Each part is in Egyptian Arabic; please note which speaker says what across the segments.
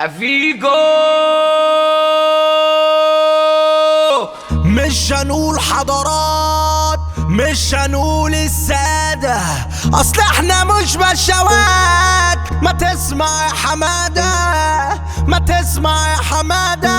Speaker 1: افيجو
Speaker 2: مش هنقول حضارات مش هنقول السادة اصل احنا مش بشوات ما تسمع يا حمادة ما تسمع يا حمادة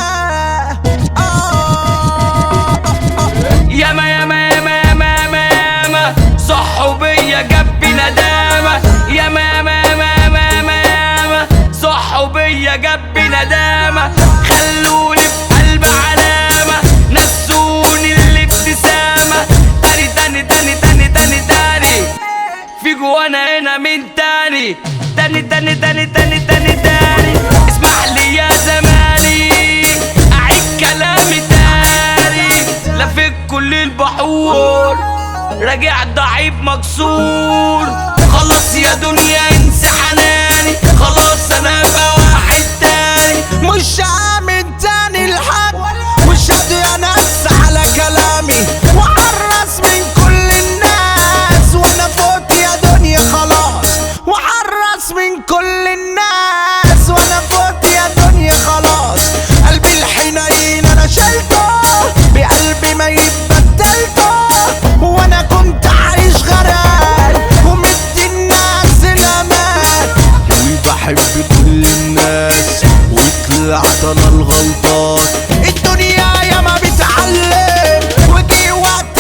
Speaker 2: آه
Speaker 1: ياما ياما ياما ياما ياما ياما صحوا بيا جنبي ندامة ياما ياما ياما ياما ياما ياما صحوا بيا جنبي ندامة خلوني في قلب علامة نسوني الابتسامة تاني تاني تاني تاني تاني تاني في جوانا هنا مين تاني تاني تاني تاني تاني تاني تاني اسمح لي يا زماني اعيد كلامي تاني لفيت كل البحور راجع ضعيف مكسور خلاص يا دنيا انسى حناني خلاص انا بقى واحد تاني
Speaker 2: مش هعمل تاني لحد مش هدي يا ناس على كلامي وحرص من كل الناس وانا فوت يا دنيا خلاص وحرص من كل الناس وانا فوت يا دنيا خلاص قلبي الحنين انا شلته بقلبي ميت بدلته وانا كنت عايش غرقان ومدي الناس الامان وبحب كل الناس وطلعت انا الغلطان الدنيا يا ما بتعلم وجي وقت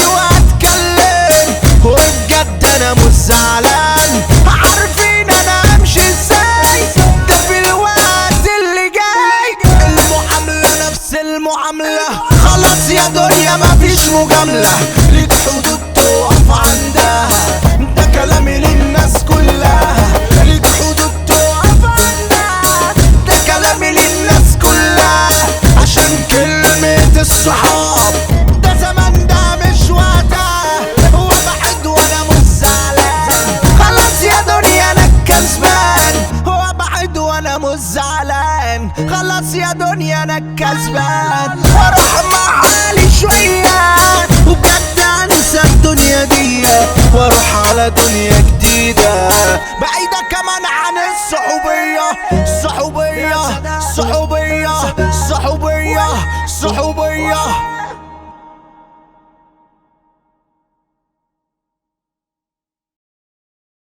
Speaker 2: واتكلم وبجد انا مش زعلان عارفين انا امشي ازاي ده في الوقت اللي جاي المعاملة نفس المعاملة خلاص يا دنيا مفيش مجاملة ليك حدود تقف عندها ده كلامي للناس كلها ليك حدود تقف عندها ده كلامي للناس كلها عشان كلمة الصحاب ده زمان ده مش وقتها هو بعد وانا مش زعلان خلاص يا دنيا انا الكسبان هو بعد وانا مش زعلان خلاص يا دنيا انا الكسبان واروح مع حالي شوية وبجد انسى الدنيا دي واروح على دنيا جديدة بعيدة كمان عن الصحوبية الصحوبية الصحوبية الصحوبية الصحوبية